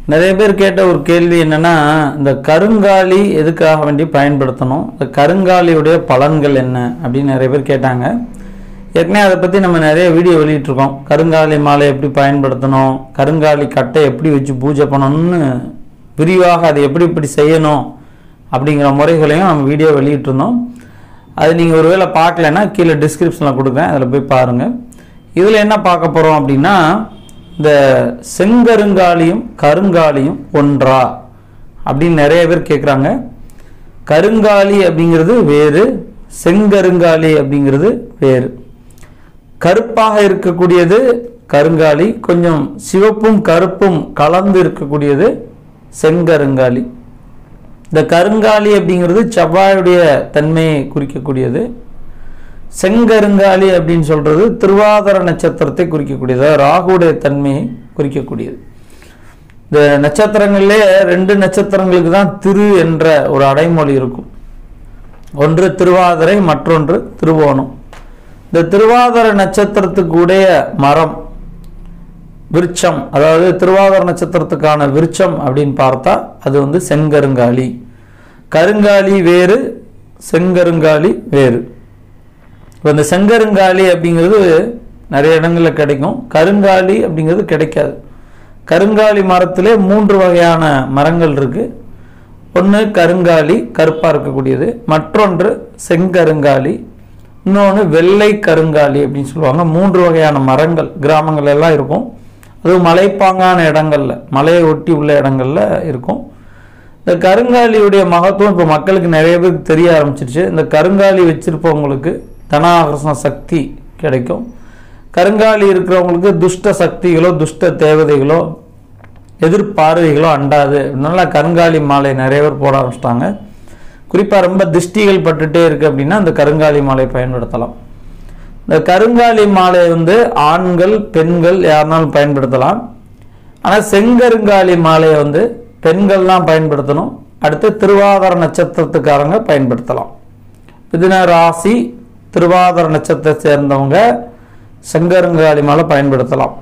நிறைய பேர் கேட்ட ஒரு கேள்வி என்னன்னா இந்த கருங்காலி எதுக்காக வேண்டி பயன்படுத்தணும் இந்த கருங்காலியுடைய பலன்கள் என்ன அப்படின்னு நிறைய பேர் கேட்டாங்க ஏற்கனவே அதை பற்றி நம்ம நிறைய வீடியோ வெளியிட்டிருக்கோம் கருங்காலி மாலை எப்படி பயன்படுத்தணும் கருங்காலி கட்டை எப்படி வச்சு பூஜை பண்ணணும்னு விரிவாக அதை எப்படி எப்படி செய்யணும் அப்படிங்கிற முறைகளையும் நம்ம வீடியோ வெளியிட்டிருந்தோம் அது நீங்கள் ஒருவேளை பார்க்கலன்னா கீழே டிஸ்கிரிப்ஷனில் கொடுக்குறேன் அதில் போய் பாருங்கள் இதில் என்ன பார்க்க போகிறோம் அப்படின்னா இந்த செங்கருங்காலியும் கருங்காலியும் ஒன்றா அப்படின்னு நிறைய பேர் கேட்குறாங்க கருங்காலி அப்படிங்கிறது வேறு செங்கருங்காலி அப்படிங்கிறது வேறு கருப்பாக இருக்கக்கூடியது கருங்காலி கொஞ்சம் சிவப்பும் கருப்பும் கலந்து இருக்கக்கூடியது செங்கருங்காலி இந்த கருங்காலி அப்படிங்கிறது செவ்வாயுடைய தன்மையை குறிக்கக்கூடியது செங்கருங்காலி அப்படின்னு சொல்றது திருவாதிர நட்சத்திரத்தை குறிக்கக்கூடியது அதாவது ராகுடைய தன்மையை குறிக்கக்கூடியது இந்த நட்சத்திரங்கள்லே ரெண்டு நட்சத்திரங்களுக்கு தான் திரு என்ற ஒரு அடைமொழி இருக்கும் ஒன்று திருவாதிரை மற்றொன்று திருவோணம் இந்த திருவாதிர நட்சத்திரத்துக்கு உடைய மரம் விருட்சம் அதாவது திருவாதிர நட்சத்திரத்துக்கான விருட்சம் அப்படின்னு பார்த்தா அது வந்து செங்கருங்காலி கருங்காலி வேறு செங்கருங்காலி வேறு இப்போ இந்த செங்கருங்காலி அப்படிங்கிறது நிறைய இடங்களில் கிடைக்கும் கருங்காலி அப்படிங்கிறது கிடைக்காது கருங்காலி மரத்திலே மூன்று வகையான மரங்கள் இருக்கு ஒன்று கருங்காலி கருப்பாக இருக்கக்கூடியது மற்றொன்று செங்கருங்காலி இன்னொன்று வெள்ளை கருங்காலி அப்படின்னு சொல்லுவாங்க மூன்று வகையான மரங்கள் கிராமங்கள் எல்லாம் இருக்கும் அதுவும் மலைப்பாங்கான இடங்கள்ல மலையை ஒட்டி உள்ள இடங்கள்ல இருக்கும் இந்த கருங்காலியுடைய மகத்துவம் இப்போ மக்களுக்கு நிறைய பேருக்கு தெரிய ஆரம்பிச்சிருச்சு இந்த கருங்காலி வச்சிருப்பவங்களுக்கு தனாகர்ஷண சக்தி கிடைக்கும் கருங்காலி இருக்கிறவங்களுக்கு துஷ்ட சக்திகளோ துஷ்ட தேவதைகளோ எதிர்பார்வைகளோ அண்டாது அதனால கருங்காலி மாலை நிறைய பேர் போட ஆரம்பிச்சிட்டாங்க குறிப்பாக ரொம்ப திஷ்டிகள் பட்டுட்டே இருக்கு அப்படின்னா அந்த கருங்காலி மாலை பயன்படுத்தலாம் இந்த கருங்காலி மாலை வந்து ஆண்கள் பெண்கள் யாருனாலும் பயன்படுத்தலாம் ஆனால் செங்கருங்காலி மாலையை வந்து பெண்கள் தான் பயன்படுத்தணும் அடுத்து திருவாதிர நட்சத்திரத்துக்காரங்க பயன்படுத்தலாம் மிதுன ராசி திருவாதிர நட்சத்திரத்தை சேர்ந்தவங்க செங்கருங்காலி மாலை பயன்படுத்தலாம்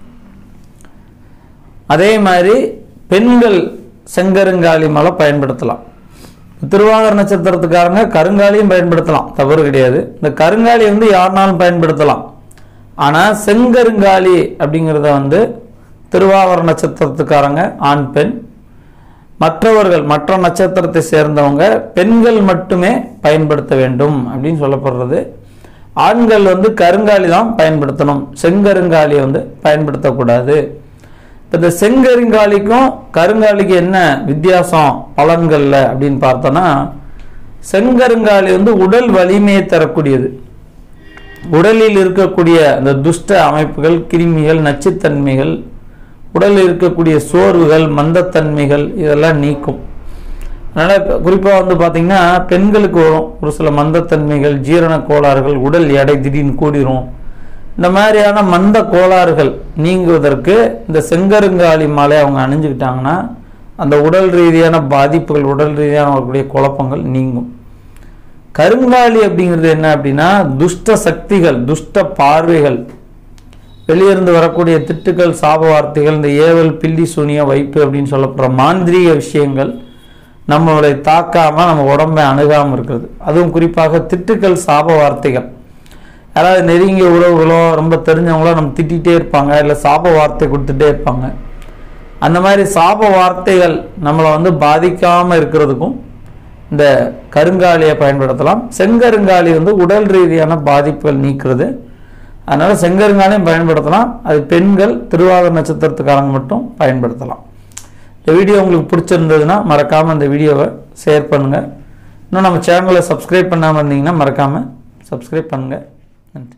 அதே மாதிரி பெண்கள் செங்கருங்காலி மாலை பயன்படுத்தலாம் திருவாதிர நட்சத்திரத்துக்காரங்க கருங்காலியும் பயன்படுத்தலாம் தவறு கிடையாது இந்த கருங்காலி வந்து யாருனாலும் பயன்படுத்தலாம் ஆனால் செங்கருங்காலி அப்படிங்கிறத வந்து திருவாதிர நட்சத்திரத்துக்காரங்க ஆண் பெண் மற்றவர்கள் மற்ற நட்சத்திரத்தை சேர்ந்தவங்க பெண்கள் மட்டுமே பயன்படுத்த வேண்டும் அப்படின்னு சொல்லப்படுறது ஆண்கள் வந்து கருங்காலி தான் பயன்படுத்தணும் செங்கருங்காலியை வந்து பயன்படுத்தக்கூடாது இப்போ இந்த செங்கருங்காலிக்கும் கருங்காலிக்கு என்ன வித்தியாசம் பலன்கள்ல அப்படின்னு பார்த்தோன்னா செங்கருங்காலி வந்து உடல் வலிமையை தரக்கூடியது உடலில் இருக்கக்கூடிய அந்த துஷ்ட அமைப்புகள் கிருமிகள் நச்சுத்தன்மைகள் உடலில் இருக்கக்கூடிய சோர்வுகள் மந்தத்தன்மைகள் இதெல்லாம் நீக்கும் அதனால் குறிப்பாக வந்து பார்த்திங்கன்னா பெண்களுக்கு வரும் ஒரு சில மந்தத்தன்மைகள் ஜீரண கோளாறுகள் உடல் எடை திடீர்னு கூடிரும் இந்த மாதிரியான மந்த கோளாறுகள் நீங்குவதற்கு இந்த செங்கருங்காலி மாலை அவங்க அணிஞ்சுக்கிட்டாங்கன்னா அந்த உடல் ரீதியான பாதிப்புகள் உடல் ரீதியான வரக்கூடிய குழப்பங்கள் நீங்கும் கருங்காலி அப்படிங்கிறது என்ன அப்படின்னா துஷ்ட சக்திகள் துஷ்ட பார்வைகள் வெளியிருந்து வரக்கூடிய திட்டுக்கள் சாப வார்த்தைகள் இந்த ஏவல் பில்லி சூனிய வைப்பு அப்படின்னு சொல்லப்படுற மாந்திரீக விஷயங்கள் நம்மளை தாக்காம நம்ம உடம்பை அணுகாமல் இருக்கிறது அதுவும் குறிப்பாக திட்டுக்கள் சாப வார்த்தைகள் யாராவது நெருங்கிய உறவுகளோ ரொம்ப தெரிஞ்சவங்களோ நம்ம திட்டிகிட்டே இருப்பாங்க இல்லை சாப வார்த்தை கொடுத்துட்டே இருப்பாங்க அந்த மாதிரி சாப வார்த்தைகள் நம்மளை வந்து பாதிக்காமல் இருக்கிறதுக்கும் இந்த கருங்காலியை பயன்படுத்தலாம் செங்கருங்காலி வந்து உடல் ரீதியான பாதிப்புகள் நீக்கிறது அதனால செங்கருங்காலியும் பயன்படுத்தலாம் அது பெண்கள் திருவாதிர நட்சத்திரத்துக்காரங்க மட்டும் பயன்படுத்தலாம் இந்த வீடியோ உங்களுக்கு பிடிச்சிருந்ததுன்னா மறக்காமல் இந்த வீடியோவை ஷேர் பண்ணுங்கள் இன்னும் நம்ம சேனலை சப்ஸ்கிரைப் பண்ணாமல் இருந்தீங்கன்னா மறக்காமல் சப்ஸ்கிரைப் பண்ணுங்கள் நன்றி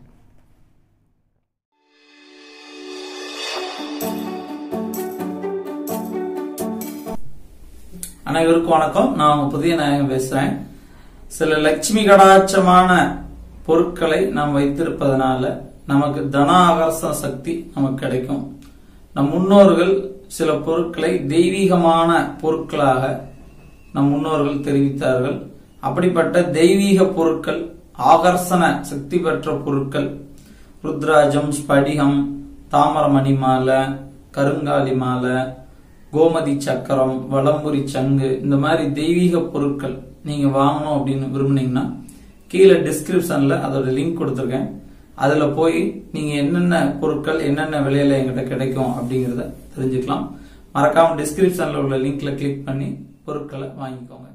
அனைவருக்கும் வணக்கம் நான் உங்க புதிய நாயகம் பேசுறேன் சில லட்சுமி கடாட்சமான பொருட்களை நாம் வைத்திருப்பதனால நமக்கு தன ஆகர்ஷண சக்தி நமக்கு கிடைக்கும் நம் முன்னோர்கள் சில பொருட்களை தெய்வீகமான பொருட்களாக நம் முன்னோர்கள் தெரிவித்தார்கள் அப்படிப்பட்ட தெய்வீக பொருட்கள் ஆகர்ஷண சக்தி பெற்ற பொருட்கள் ருத்ராஜம் ஸ்படிகம் தாமரமணி மாலை கருங்காலி மாலை கோமதி சக்கரம் வலம்புரி சங்கு இந்த மாதிரி தெய்வீக பொருட்கள் நீங்க வாங்கணும் அப்படின்னு விரும்புனீங்கன்னா கீழே டிஸ்கிரிப்ஷன்ல அதோட லிங்க் கொடுத்துருக்கேன் அதுல போய் நீங்க என்னென்ன பொருட்கள் என்னென்ன விலையில எங்கிட்ட கிடைக்கும் அப்படிங்கறத தெரிஞ்சுக்கலாம் மறக்காம டிஸ்கிரிப்ஷன்ல உள்ள லிங்க்ல கிளிக் பண்ணி பொருட்களை வாங்கிக்கோங்க